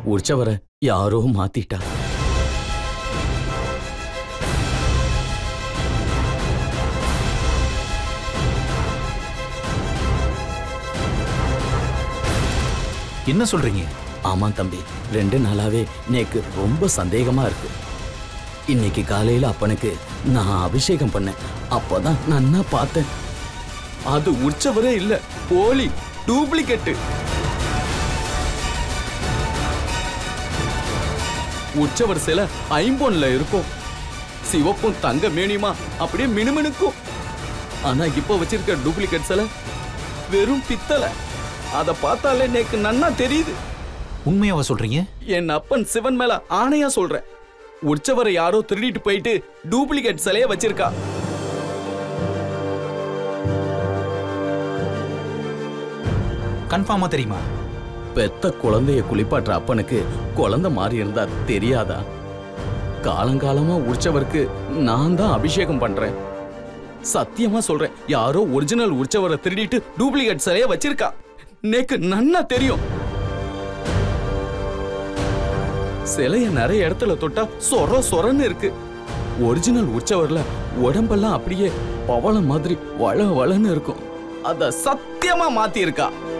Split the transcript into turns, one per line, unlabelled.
உற்சவரை யாரோ மாத்திட்டா
என்ன சொல்றீங்க
ஆமா தம்பி ரெண்டு நாளாவே நேக்கு ரொம்ப சந்தேகமா இருக்கு இன்னைக்கு காலையில அப்பனுக்கு நான் அபிஷேகம் பண்ணேன் அப்பதான் நன்னா பார்த்தேன் அது உற்சவரே இல்ல போலி டூப்ளிகேட்டு உற்சவர் சில ஐம்பொன்ல இருக்கும் சிவப்பும் தங்க மேனியுமா அப்படியே மினுமினுக்கும் ஆனா இப்ப வச்சிருக்க டூப்ளிகேட் சிலை வெறும் பித்தளை அத பார்த்தாலே நேக்கு நன்னா தெரியுது
உண்மையாவா சொல்றீங்க
என் அப்பன் சிவன் மேல ஆணையா சொல்றேன் உற்சவரை யாரோ திருடிட்டு போயிட்டு டூப்ளிகேட் சிலைய வச்சிருக்கா
கன்ஃபார்மா தெரியுமா
பெத்த குழந்தைய குளிப்பாட்டுற அப்பனுக்கு குழந்தை மாறி இருந்தா தெரியாதா காலங்காலமா உற்சவருக்கு நான் தான் அபிஷேகம் பண்றேன் சத்தியமா சொல்றேன் யாரோ ஒரிஜினல் உற்சவரை திருடிட்டு டூப்ளிகேட் சிலைய வச்சிருக்கா நேக்கு நன்னா தெரியும் சிலைய நிறைய இடத்துல தொட்டா சொர சொரன்னு இருக்கு ஒரிஜினல் உற்சவர்ல உடம்பெல்லாம் அப்படியே பவளம் மாதிரி வள வளன்னு இருக்கும் அத சத்தியமா மாத்தி இருக்கா